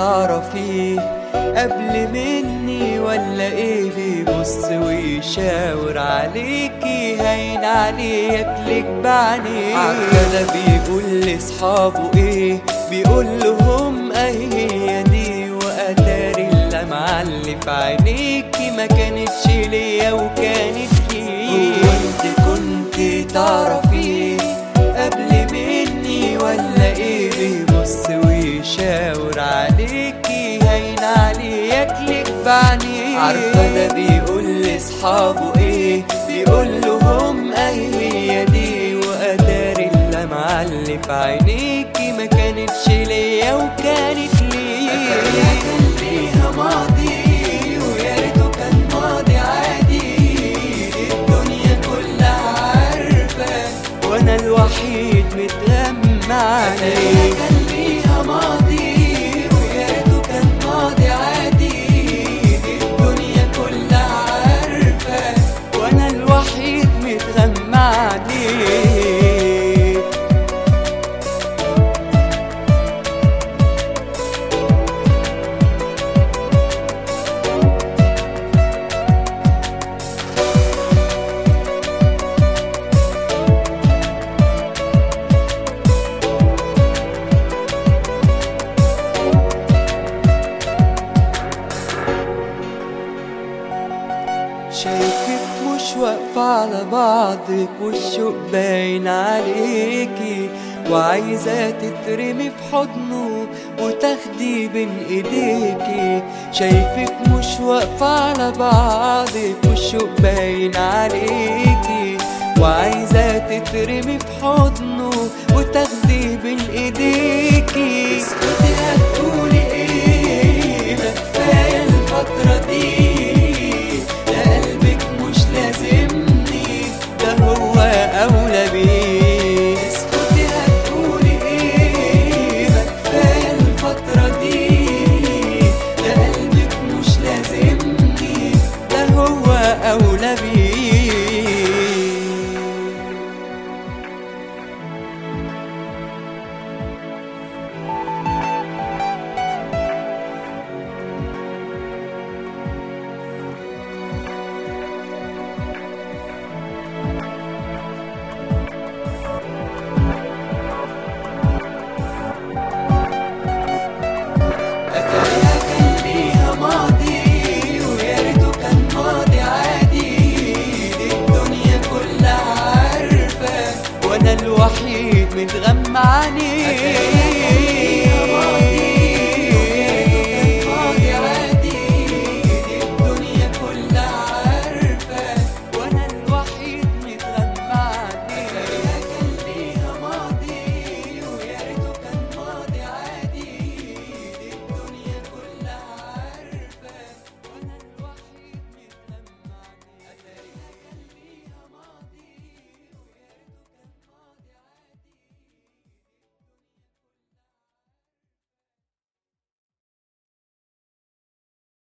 تعرفيه قبل مني ولا ايه بيبص ويشاور عليكي هين عليه ياكلك بعينيه عارفة ده بيقول لاصحابه ايه بيقول لهم اهي هي دي واتاري اللمعة اللي في عينيكي ما كانتش ليا وكانت ليه هو انت كنت تعرفيه قبل مني ولا ايه بيبص ويشاور عليكي هين عليه ياكلك بعينيه عارفة ده بيقول لاصحابه ايه بيقول لهم اهي هي دي واتاري اللمعة اللي في عينيكي ما كانتش ليا وكانت ليه كان ليها ماضي ويا ريته كان ماضي عادي الدنيا كلها عارفة وانا الوحيد متغمى عليه كان ليها ماضي ويا ريته كان ماضي عادي الدنيا كلها عارفة وانا الوحيد متغمى عليه شايفك مش واقفة على بعضك والشوق باين عليكي وعايزة تترمي في حضنه وتاخدي بين ايديكي شايفك مش واقفة على بعضك والشوق باين عليكي وعايزة تترمي في حضنه وتاخدي بين ايديكي اسكتي هتقولي ايه ما كفاية الفترة دي ده قلبك مش لازمني ده هو أولى بيه اسكتي هتقولي ايه ما كفاية الفترة دي ده قلبك مش لازمني ده هو أولى بيه أتاريها كان ليها ماضي ويا ريته كان ماضي عادي دي الدنيا كلها عارفة وأنا الوحيد متغمى عليه